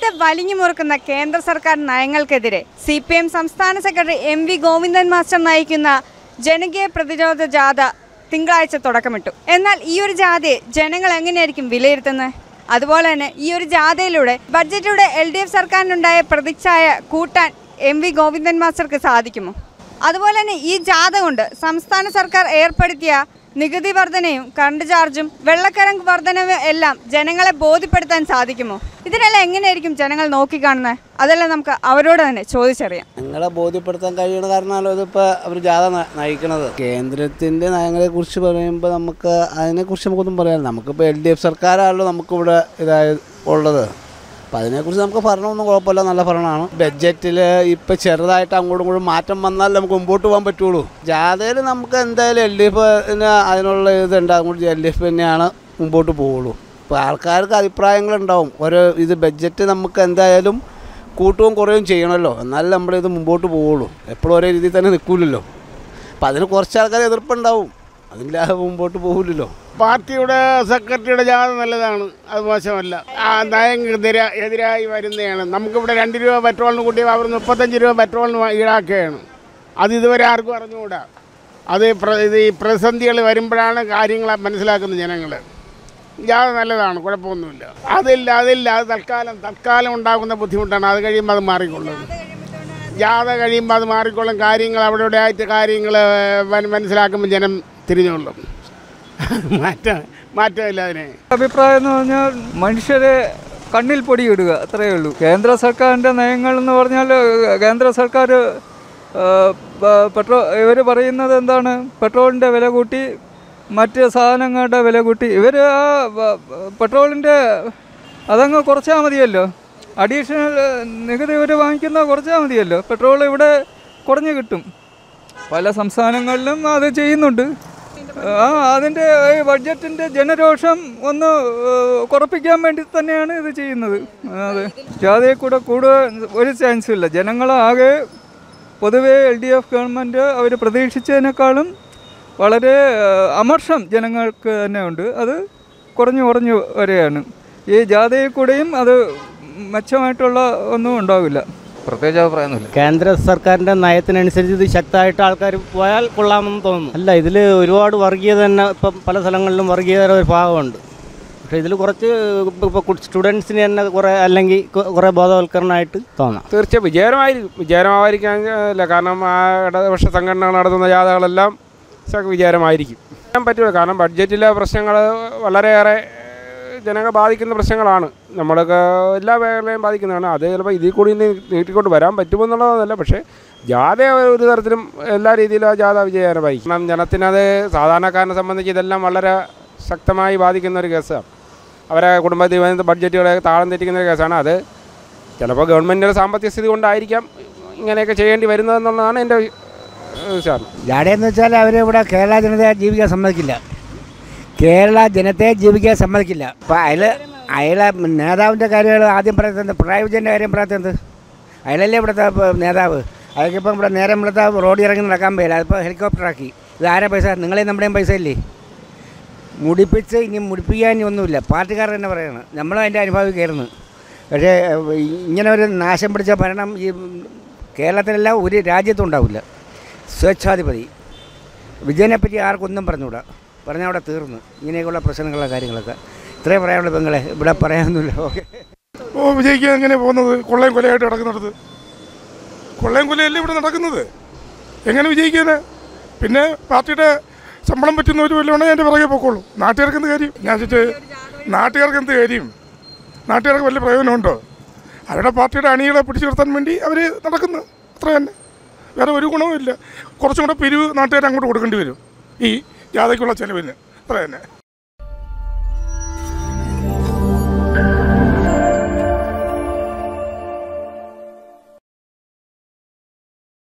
ജനങ്ങളെ വലിഞ്ഞു മുറുക്കുന്ന കേന്ദ്ര സർക്കാർ നയങ്ങൾക്കെതിരെ സി പി എം സംസ്ഥാന secretary M V Govindan master നയിക്കുന്ന ജനകീയ പ്രതിരോധ ജാഥ തിങ്കളാഴ്ച തുടക്കമിട്ടു എന്നാൽ ഈ ഒരു ജാഥയെ ജനങ്ങൾ എങ്ങനെയായിരിക്കും വിലയിരുത്തുന്നത് അതുപോലെ തന്നെ ഈ ഒരു ജാഥയിലൂടെ ബഡ്ജറ്റിലൂടെ എൽ ഡി എഫ് സർക്കാരിനുണ്ടായ പ്രതിച്ഛായ കൂട്ടാൻ എം വി ഗോവിന്ദൻ മാസ്റ്റർക്ക് സാധിക്കുമോ അതുപോലെ തന്നെ ഈ ജാഥ കൊണ്ട് സംസ്ഥാന സർക്കാർ ഏർപ്പെടുത്തിയ നികുതി വർധനയും കറണ്ട് ചാർജും വെള്ളക്കരങ്ക് വർധനവും എല്ലാം ജനങ്ങളെ ബോധ്യപ്പെടുത്താൻ സാധിക്കുമോ ഇതിനെല്ലാം എങ്ങനെയായിരിക്കും ജനങ്ങൾ നോക്കിക്കാണുന്നത് അതെല്ലാം നമുക്ക് അവരോട് തന്നെ ചോദിച്ചറിയാം ഞങ്ങളെ ബോധ്യപ്പെടുത്താൻ കഴിയണ കാരണമല്ലോ ഇതിപ്പോൾ അവർ ജാഥ ന- നയിക്കണത് കേന്ദ്രത്തിൻ്റെ നയങ്ങളെക്കുറിച്ച് പറയുമ്പോൾ നമുക്ക് അതിനെക്കുറിച്ച് നമുക്കൊന്നും പറയാനില്ല നമുക്കിപ്പോൾ എൽ ഡി എഫ് സർക്കാരാണല്ലോ നമുക്കിവിടെ ഇതായ ഉള്ളത് അപ്പം അതിനെക്കുറിച്ച് നമുക്ക് ഭരണമൊന്നും കുഴപ്പമില്ല നല്ല ഭരണമാണ് ബഡ്ജറ്റിൽ ഇപ്പം ചെറുതായിട്ട് അങ്ങോട്ടും ഇങ്ങോട്ടും മാറ്റം വന്നാൽ നമുക്ക് മുമ്പോട്ട് പോകാൻ പറ്റുള്ളൂ ജാഥയിൽ നമുക്ക് എന്തായാലും എൽ ഡി എഫിന് അതിനുള്ള ഇതുണ്ട് അതുകൊണ്ട് എൽ ഡി എഫ് തന്നെയാണ് മുമ്പോട്ട് പോവുള്ളൂ ഇപ്പോൾ ആൾക്കാർക്ക് അഭിപ്രായങ്ങളുണ്ടാവും ഓരോ ഇത് ബഡ്ജറ്റ് നമുക്ക് എന്തായാലും കൂട്ടവും കുറയും ചെയ്യണമല്ലോ എന്നാലേ നമ്മളിത് മുമ്പോട്ട് പോവുള്ളൂ എപ്പോഴും ഒരേ രീതിയിൽ തന്നെ നിൽക്കില്ലല്ലോ അപ്പം അതിന് കുറച്ച് ആൾക്കാർ എതിർപ്പുണ്ടാവും അതില്ലാതെ മുമ്പോട്ട് പോകില്ലല്ലോ പാർട്ടിയുടെ സെക്രട്ടറിയുടെ ജാഥ നല്ലതാണ് അത് മോശമല്ല ആ നയങ്ങൾക്കെതിരെ എതിരായി വരുന്നതാണ് നമുക്കിവിടെ രണ്ട് രൂപ പെട്രോളിന് കൂട്ടി അവർ മുപ്പത്തഞ്ച് രൂപ പെട്രോളിന് വാ- ഈടാക്കുകയാണ് അത് ഇതുവരെ ആർക്കും അറിഞ്ഞുകൂടാ അത് പ്ര- ഇത് ഈ പ്രതിസന്ധികൾ വരുമ്പോഴാണ് കാര്യങ്ങൾ മനസ്സിലാക്കുന്നത് ജനങ്ങൾ ജാഥ നല്ലതാണ് കുഴപ്പമൊന്നുമില്ല അതില്ല അതില്ല അത് തൽക്കാലം തൽക്കാലം ഉണ്ടാകുന്ന ബുദ്ധിമുട്ടാണ് അത് കഴിയുമ്പോൾ അത് മാറിക്കൊള്ളും ജാഥ കഴിയുമ്പോൾ അത് മാറിക്കൊള്ളും കാര്യങ്ങൾ അവിടെ ഇവിടെ ആയിട്ട് കാര്യങ്ങൾ മനസ്സിലാക്കുമ്പോൾ ജനം തിരിഞ്ഞുകൊള്ളും മാറ്റം മാറ്റമില്ല അതിനെ അഭിപ്രായം എന്ന് പറഞ്ഞാൽ മനുഷ്യരെ കണ്ണിൽ പൊടിയിടുക അത്രയേ ഉള്ളൂ കേന്ദ്ര സർക്കാരിൻ്റെ നയങ്ങൾ എന്ന് പറഞ്ഞാൽ കേന്ദ്ര സർക്കാർ പെട്രോൾ ഇവർ പറയുന്നത് എന്താണ് പെട്രോളിൻ്റെ വില കൂട്ടി മറ്റ് സാധനങ്ങളുടെ വില കൂട്ടി ഇവർ ആ വ- പെട്രോളിൻ്റെ അതങ്ങ് കുറച്ചാൽ മതിയല്ലോ അഡീഷണൽ നികുതി ഇവർ വാങ്ങിക്കുന്ന കുറച്ചാൽ മതിയല്ലോ പെട്രോൾ ഇവിടെ കുറഞ്ഞ് കിട്ടും പല സംസ്ഥാനങ്ങളിലും അത് ചെയ്യുന്നുണ്ട് ആ അതിൻ്റെ ഈ ബഡ്ജറ്റിൻ്റെ ജനരോഷം ഒന്ന് ഏഹ്, കുറപ്പിക്കാൻ വേണ്ടി തന്നെയാണ് ഇത് ചെയ്യുന്നത് അതെ ജാതിയെ കൂടെ കൂടുതൽ ഒരു ചാൻസും ഇല്ല ജനങ്ങളാകെ പൊതുവേ എൽ ഡി എഫ് ഗവൺമെൻറ് അവർ പ്രതീക്ഷിച്ചതിനേക്കാളും വളരെ ഏഹ്, അമർഷം ജനങ്ങൾക്ക് തന്നെ ഉണ്ട് അത് കുറഞ്ഞു കുറഞ്ഞു വരികയാണ് ഈ ജാഥയിൽ കൂടെയും അത് മെച്ചമായിട്ടുള്ള ഒന്നും ഉണ്ടാവില്ല പ്രത്യേകിച്ച് അഭിപ്രായമൊന്നുമില്ല കേന്ദ്ര സർക്കാരിൻ്റെ നയത്തിനനുസരിച്ച് ഇത് ശക്തമായിട്ട് ആൾക്കാർ പോയാൽ കൊള്ളാമെന്ന് തോന്നുന്നു അല്ല ഇതിൽ ഒരുപാട് വർഗീയത തന്നെ ഇപ്പം പല സ്ഥലങ്ങളിലും വർഗീയതയുടെ ഒരു ഭാഗമുണ്ട് പക്ഷേ ഇതിൽ കുറച്ച് ഇപ്പോൾ സ്റ്റുഡൻസിന് തന്നെ കുറേ അല്ലെങ്കിൽ കൊ- കുറേ ബോധവൽക്കരണമായിട്ട് തോന്നാം തീർച്ചയായും വിജയകരമായിരിക്കും വിജയകരമായിരിക്കാനില്ല കാരണം ആ ഇടതുപക്ഷ സംഘടനകൾ നടത്തുന്ന ജാഥകളെല്ലാം സ- വിജയകരമായിരിക്കും ചെയ്യാൻ പറ്റില്ല കാരണം ബഡ്ജറ്റിലെ പ്രശ്നങ്ങൾ വളരെയേറെ ഏഹ്, ജനങ്ങളെ ബാധിക്കുന്ന പ്രശ്നങ്ങളാണ് നമ്മളൊക്കെ എല്ലാ മേഖലയും ബാധിക്കുന്നതാണ് അത് ചിലപ്പോൾ ഇതിൽ കൂടി ഇനി നീട്ടിക്കൊണ്ട് വരാൻ പറ്റുമെന്നുള്ളതല്ല പക്ഷേ ജാഥ ഒരു തരത്തിലും എല്ലാ രീതിയിലും ആ ജാഥ വിജയകരമായിരിക്കും കാരണം ജനത്തിനത് സാധാരണക്കാരനെ സംബന്ധിച്ച് ഇതെല്ലാം വളരെ ശക്തമായി ബാധിക്കുന്ന ഒരു കേസാണ് അവരെ കുടുംബ ബഡ്ജറ്റുകളെ താളം തെറ്റിക്കുന്ന ഒരു കേസാണ് അത് ചിലപ്പോൾ ഗവൺമെൻറ്റിൻ്റെ സാമ്പത്തിക സ്ഥിതി കൊണ്ടായിരിക്കാം ഇങ്ങനെയൊക്കെ ചെയ്യേണ്ടി വരുന്നതെന്നുള്ളതാണ് എൻ്റെ ഏഹ്, വിചാരം ജാടയെന്ന് വെച്ചാൽ അവരിവിടെ കേരള ജനതയെ ജീവിക്കാൻ സമ്മതിക്കില്ല കേരള ജനതയെ ജീവിക്കാൻ സമ്മതിക്കില്ല അപ്പം അയാൾ അയാളെ നേതാവിൻ്റെ കാര്യങ്ങൾ ആദ്യം പറയുന്നത് പിണറായി വിജയൻ്റെ കാര്യം പറയാത്തത് അയാളല്ലേ ഇവിടുത്തെ ഇപ്പൊ നേതാവ് അയാൾക്കിപ്പം ഇവിടെ നേരം ഇവിടുത്തെ റോഡിൽ ഇറങ്ങി നടക്കാൻ പറ്റില്ല അതിപ്പോൾ ഹെലികോപ്റ്ററാക്കി ഇത് ആരെ പൈസ നിങ്ങളെയും നമ്മുടെയും പൈസ ഇല്ലേ മുടിപ്പിച്ച് ഇനി മുടിപ്പിക്കാൻ ഇനി ഒന്നുമില്ല പാർട്ടിക്കാർ തന്നെ പറയണം നമ്മളും അതിൻ്റെ അനുഭവം കയറുന്നു പക്ഷേ ഏഹ്, ഇങ്ങനെ ഒരു നാശം പിടിച്ച ഭരണം ഈ കേരളത്തിലെല്ലാം ഒരു രാജ്യത്തും ഉണ്ടാവില്ല സ്വേച്ഛാധിപതി വിജയനെ പറ്റി ആർക്കൊന്നും പറഞ്ഞുകൂടാ പറഞ്ഞാൽ അവിടെ തീർന്നു ഇങ്ങനെയൊക്കെയുള്ള പ്രശ്നങ്ങളുള്ള കാര്യങ്ങളൊക്കെ ഇത്രയും പറയാനുള്ളൂ പെങ്ങളെ ഇവിടെ പറയാനൊന്നുമില്ല ഓക്കെ ഓ വിജയിക്കാൻ എങ്ങനെ പോകുന്നത് കൊള്ളയും കൊലയായിട്ട് നടക്കുന്നിടത്ത് കൊള്ളയും കൊലയല്ലേ ഇവിടെ നടക്കുന്നത് എങ്ങനെ വിജയിക്കാന് പിന്നെ പാർട്ടിയുടെ ശമ്പളം പറ്റുന്നവർ വല്ലതും എൻ്റെ പുറകെ പോക്കോളൂ നാട്ടുകാർക്ക് എന്ത് കാര്യം ഞാൻ ചോദിച്ചു നാട്ടുകാർക്ക് എന്ത് കാര്യം നാട്ടുകാർക്ക് വല്ല പ്രയോജനമുണ്ടോ അവരുടെ പാർട്ടിയുടെ അണികളെ പിടിച്ചു നിർത്താൻ വേണ്ടി അവർ നടക്കുന്നു അത്ര തന്നെ വേറെ ഒരു ഗുണവും ഇല്ല കുറച്ചും കൂടെ പിരിവ് നാട്ടുകാർ അങ്ങോട്ട് കൊടുക്കേണ്ടി വരും ഈ ജാഥയ്ക്കുള്ള ചിലവിന് അത്ര തന്നെ